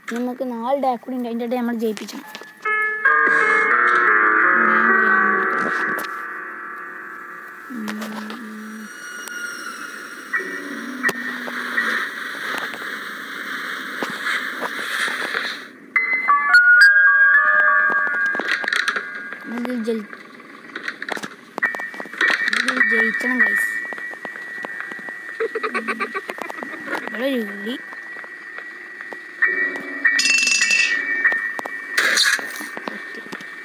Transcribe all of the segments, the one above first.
നമുക്ക് നാല് ഡേ കൂടി ഉണ്ട് അതിൻ്റെ ഇടയിൽ നമ്മൾ ജയിപ്പിച്ചാണ് നമുക്ക് ജയി നമുക്ക് ജയിക്കണം ഗൈസ് ഇവിടെ ഒരു ഉള്ളി കുത്തി.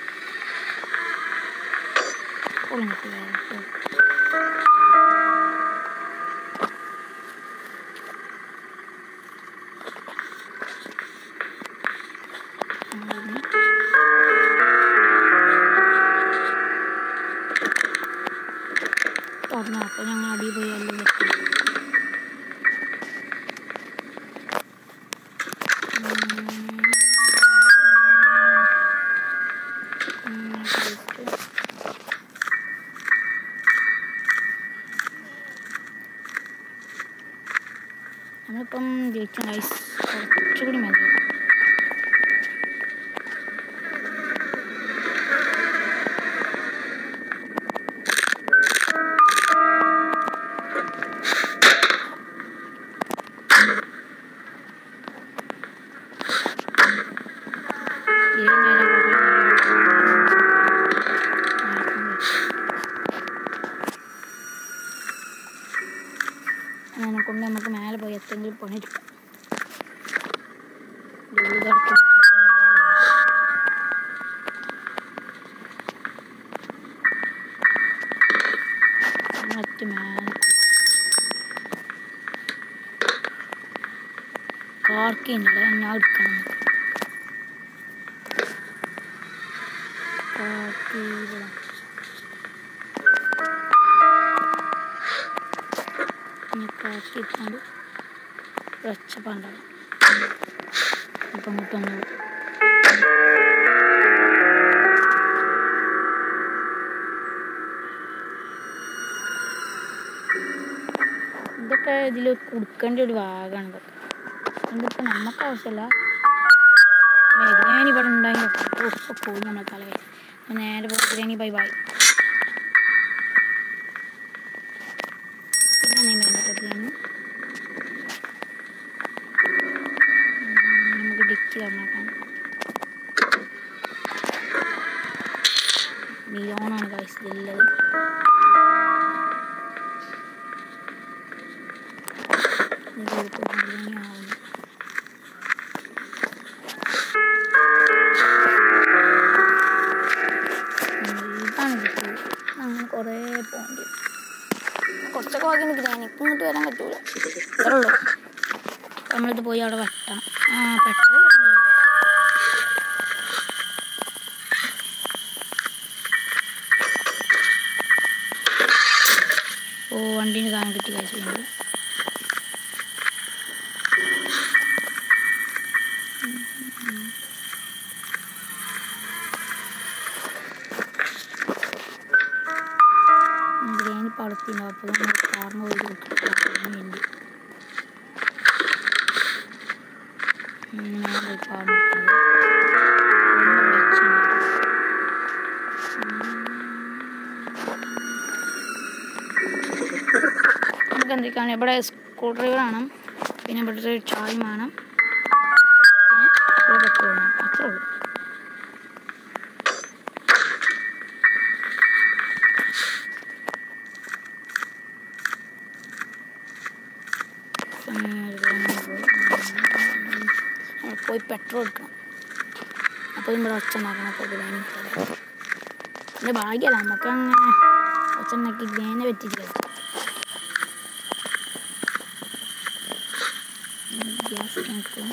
പൊളിഞ്ഞിട്ട് വേറെ പോ. അങ്ങനെ. തുറന്നു അപ്പോൾ ഞങ്ങൾ അടി പോയി എല്ലാം വെട്ടി നമ്മളിപ്പം ജയിച്ച റൈസ് കുറച്ചുകൂടി മതി ഏഴ് നേരം അതിനെ കൊണ്ട് നമുക്ക് മേലെ പോയി എത്തെങ്കിലും പണിയെടുക്കാം ഇത് തുറക്കും. മറ്റ് മേലെ കാർക്കില്ല ഞാൻ എടുക്കണം കാർക്കി ഇവിടെ ഇനി കാർക്കി ഇട്ടാണ്ട് വെച്ചപ്പുണ്ടാവും അപ്പം ഇങ്ങോട്ട് വന്നു ഇതൊക്കെ ഇതിൽ കൊടുക്കേണ്ട ഒരു ഭാഗമാണ് ഇതൊക്കെ ഇതിപ്പോൾ നമുക്ക് ആവശ്യമില്ല ബിരിയാണി ഇവിടെ ഉണ്ടായി ഇപ്പോൾ പോയി നമ്മളെ തലവേ അപ്പോൾ നേരെ പോയി ബിരിയാണി ബൈ ബൈ പിന്നെ ഞാൻ വേണ്ടത് ബിരിയാണി ഉം, നമുക്ക് ഡിക്കി തന്നേക്കാം ബിയോണാണ് കാഴ്ച ഇതിലുള്ളത് ഇത് ഇപ്പോൾ ബിരിയാണി ആവുന്നു ഇതാണ് കിട്ടുള്ളൂ അങ്ങനെ കുറേ പോകേണ്ടി വരും. കുറച്ചൊക്കെ വാങ്ങി ബിരിയാണി ഇപ്പം ഇങ്ങോട്ട് വരാൻ പറ്റൂല ഇത്രേ ഉള്ളൂ നമ്മളിത് പോയി അവിടെ വെട്ടാം ആ പെട്രോൾ ഓ വണ്ടീൻ്റെ സാധനം കിട്ടി കഴിച്ചിട്ടുണ്ട് ബിരിയാണി പളത്തിണ്ടാവും അപ്പോൾ നമ്മൾ കാറിന് പോയി കൊടുക്കാൻ വേണ്ടി ഇങ്ങനെ പോയി കാറിന് നമുക്ക് എന്തൊക്കെയാണ് ഇവിടെ സ്ക്രൂ ഡ്രൈവർ വേണം പിന്നെ ഇവിടുത്തെ ഒരു ചായ വേണം പിന്നെ ഇവിടെ പെട്രോൾ വേണം അത്രേ ഉള്ളൂ ഉം, പോയി പെട്രോൾ എടുക്കണം അപ്പോൾ ഇവിടെ ഒച്ച ഉണ്ടാക്കണം അപ്പോൾ ബിരിയാണി എൻ്റെ ഭാഗ്യമല്ല നമുക്ക് അങ്ങനെ ഒച്ച ഉണ്ടാക്കി ബിരിയാണി പറ്റിയില്ല ഗ്യാസ് നോക്കണം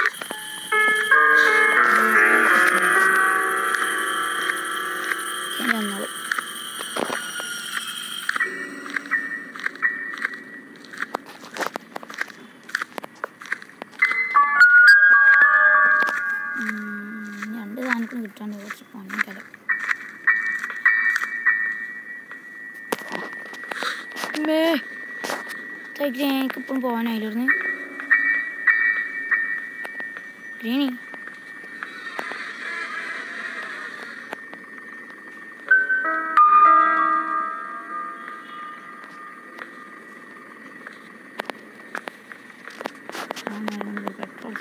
ഇനി വന്നോളൂ ഉം, രണ്ട് സാധനത്തിനും കിട്ടാണ്ട് കുറച്ച് പണിക്കല അമ്മേ എനിക്കിപ്പം പോകാനായില്ലായിരുന്നു ഗ്രീനി പെട്രോൾ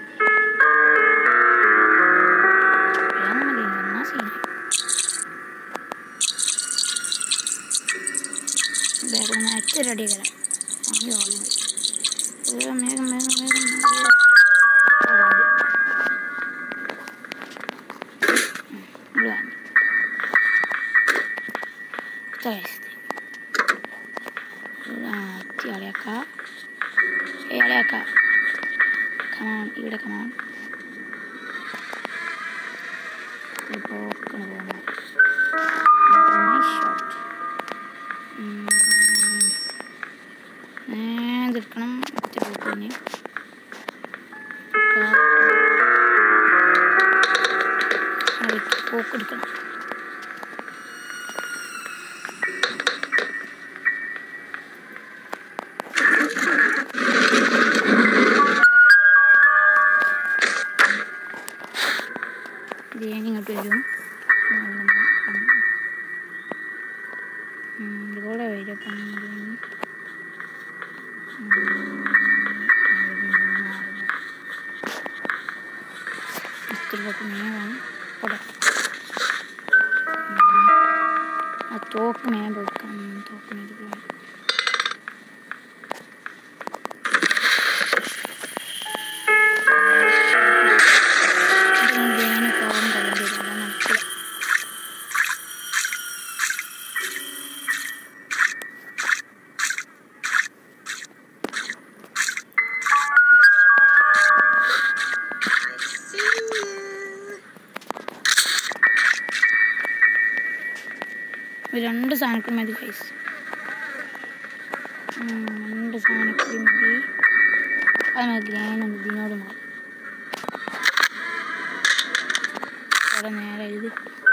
എന്നാ സീന വേഗം അച്ഛ റെഡി ആക്കണം പണി ഓർമ്മ വേഗം വേഗം വേഗം വേഗം വേഗം. ഓ, ഓടി. ഉം, ഇവിടെ വാ. ഇത്ര വയസ്സ്. ആ, എത്തി അളിയാക്ക ഏ അളിയാക്ക കമാൺ ഇവിടെ കമാൺ ഇപ്പോൾ പോകുന്നത് നൈസ് ഷോട്ട് എടുക്കണം പോക്കിന് പോക്കെടുക്കണം ബിരിയാണി ഇങ്ങോട്ട് വരും ഇതുപോലെ വരും അപ്പം ബിരിയാണി ഇത്തിരി മേവാണ് ഇവിടെ ആ തോക്ക് മേൻ വെക്കാം തോക്ക് മേടിക്കണം ബിരിയാണി കോളം കളയേണ്ടി വരും നടക്കില്ല I see you. ഒരു രണ്ട് സാധനത്തിൽ മതി കൈസ് രണ്ട് സാധനത്തിൽ മതി അത് മതി ഞാനൊന്ന് ഇതിനോട് മാറും അവിടെ നേരെ ഇത്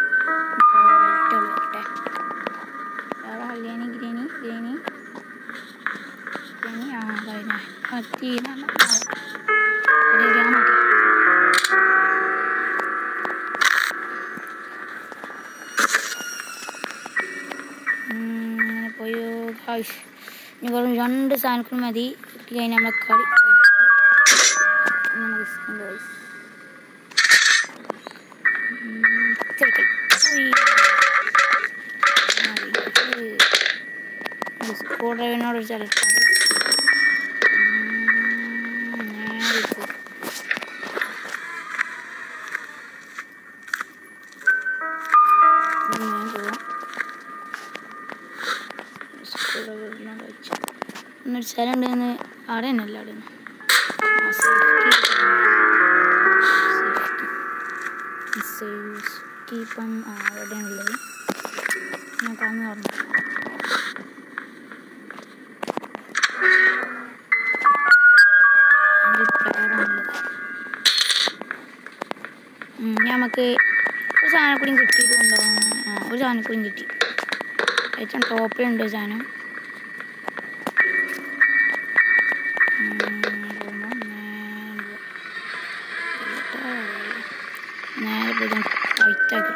വരട്ടെ അവിടെ ഗ്രേനി ഗ്രേനി ഗ്രേനി ഗ്രേനി ആ കഴിഞ്ഞ കത്തി റെഡിയാക്കാൻ മതി അങ്ങനെ പോയോ ഹായ്ഷ് ഇനി വെറും രണ്ട് സാധനങ്ങൾ മതി കിട്ടി കഴിഞ്ഞാൽ നമ്മളെ കളി നമുക്ക് സ്കിൻ വോയിസ് സ്ക്രൂ ഡ്രൈവറിനോട് ഒരു ചിലക്കാണ് നേരെ പോ. ഇനി ഞാൻ പോവാം സ്കൂളുകളിലാണ് വെച്ച് എന്നൊരു സ്ഥലം ഉണ്ടെന്ന് അവിടെ തന്നെയല്ല അവിടെ സേഫ്റ്റി ഇപ്പം അവിടെ ഉള്ളത് ഞാൻ കമ്മി പറഞ്ഞു നമുക്ക് ഒരു സാധനം കൂടി കിട്ടിയിട്ടുണ്ടോ ആ ഒരു സാധനം കൂടി കിട്ടി ഏറ്റവും ടോപ്പിലുണ്ട് ഒരു സാധനം ഉം, പോകുമ്പോ നേരെ പോയി ഞാൻ ടൈറ്റാക്കി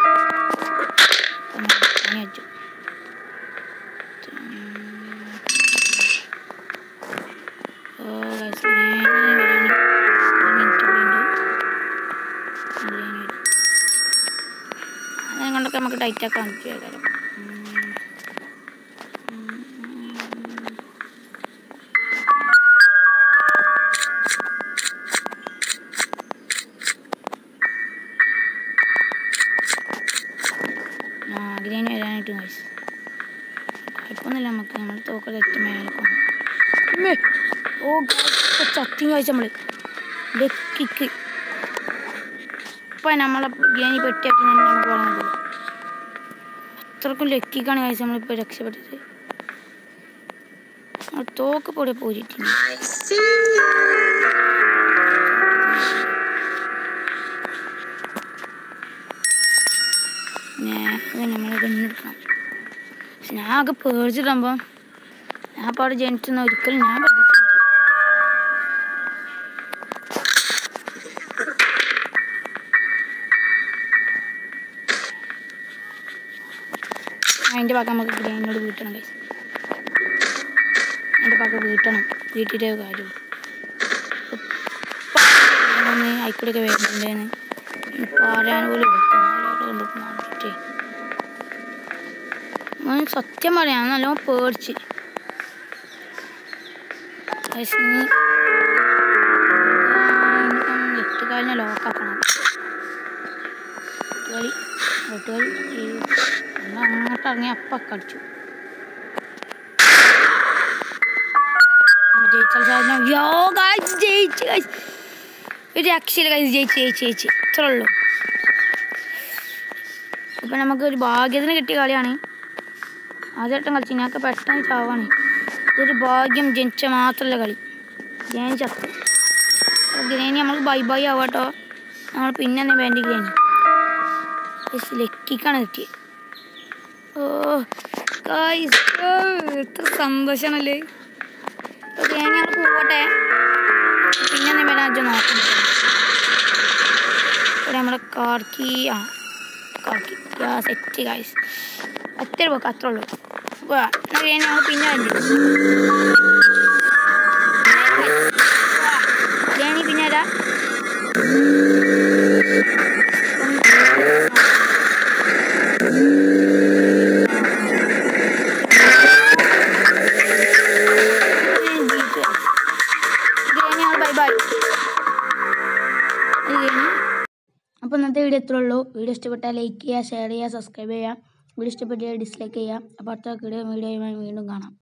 പണി വെച്ചു ഓ guys, ബിരിയാണി ബിരിയാണി ഒരു മിനിറ്റ് കൂടി ഉണ്ട് ബിരിയാണി വരും അതിനെ കൊണ്ടൊക്കെ നമുക്ക് ടൈറ്റാക്കാൻ പറ്റും ആ ബിരിയാണി വരാനായിട്ട് കഴിച്ചു കുഴപ്പമൊന്നുമില്ല നമുക്ക് നമ്മൾ തോക്കൽ ഏറ്റവും മേലെ പോകണം അമ്മേ. ഓ ചത്തിയും കഴിച്ച നമ്മള് ഡെക്കിക്ക് ഇപ്പൊ നമ്മളെ ബിരിയാണി പെട്ടിയാക്കി തന്നെ നമുക്ക് പറഞ്ഞത് അത്രക്കും ലക്കിക്കാണ് കഴിച്ച് നമ്മളിപ്പോൾ രക്ഷപ്പെട്ടത് ആ തോക്ക് പൊടി പോയിട്ടില്ല I see you. ഞാൻ നമ്മളെ കണ്ണെടുക്കണം പക്ഷെ ഞാൻ ആകെ പേടിച്ചിട്ടാകുമ്പോൾ ഞാൻ അപ്പോൾ അവിടെ ജനിച്ചെന്ന് ഒരിക്കലും ഞാൻ പ്രതീക്ഷിച്ചില്ല അതിൻ്റെ പക്കം നമുക്ക് ഗ്രാനോട് വീട്ടണം കൈസ് അതിൻ്റെ പക്കം വീട്ടണം വീട്ടിട്ടേ കാര്യമുള്ളൂ ഒന്ന് അയക്കൂടെയൊക്കെ വരുന്നുണ്ടെന്ന് പറയാൻ പോലും കണ്ടിട്ട് ഞാൻ സത്യം പറയാം ഞാൻ നല്ലോണം പേടിച്ച് Guys, ഇനി എട്ട് കഴിഞ്ഞ ലോക്കാക്കണം കളി കളി ഒന്ന് അങ്ങോട്ട് ഇറങ്ങി അപ്പം കളിച്ചു ജയിച്ചാൽ സാധനം യോ ഗായ്സ് ജയിച്ചു ഗായ്സ് ഒരു രക്ഷയില്ല ഗായ്സ് ജയിച്ച് ജയിച്ച് ജയിച്ച് ഇത്രേ ഉള്ളൂ ഇപ്പം നമുക്ക് ഒരു ഭാഗ്യത്തിന് കിട്ടിയ കളിയാണ് ആദ്യമായിട്ടും കളിച്ചു ഞങ്ങൾക്ക് പെട്ടെന്ന് ചാവാണ് ഇതൊരു ഭാഗ്യം ജനിച്ച മാത്രമല്ല കളി ഞാൻ ചത്തു ഗ്രേനി നമ്മൾ ബൈ ബൈ ആവാട്ടോ നമ്മൾ പിന്നെ തന്നെ വേണ്ടി ഗ്രേനി ലക്കിക്കാണ് കിട്ടിയത് ഓ ഗായ്സ് എത്ര സന്തോഷമാണല്ലേ ഗ്രേനി നമുക്ക് പോകട്ടെ പിന്നെ തന്നെ വരാൻ വെച്ചാൽ നോക്കാം ഇവിടെ നമ്മുടെ കാർക്കി ആ കാർക്കി സെറ്റ് ഗായ്സ് ഒറ്റ പോക്ക് അത്രേ ഉള്ളൂ വാ എന്നാൽ ഗ്രേനി നമ്മൾ പിന്നെ വണ്ടി ഗ്രേനി പിന്നെ വരാം ബൈ ബൈ അപ്പോൾ ഇന്നത്തെ വീഡിയോ എത്ര ഉള്ളൂ വീഡിയോ ഇഷ്ടപ്പെട്ടാൽ ലൈക്ക് ചെയ്യുക ഷെയർ ചെയ്യുക സബ്സ്ക്രൈബ് ചെയ്യുക വീഡിയോ ഇഷ്ടപ്പെട്ടാൽ ഡിസ്ലൈക്ക് ചെയ്യുക അപ്പോൾ അടുത്ത വീഡിയോ വീഡിയോയുമായി വീണ്ടും കാണാം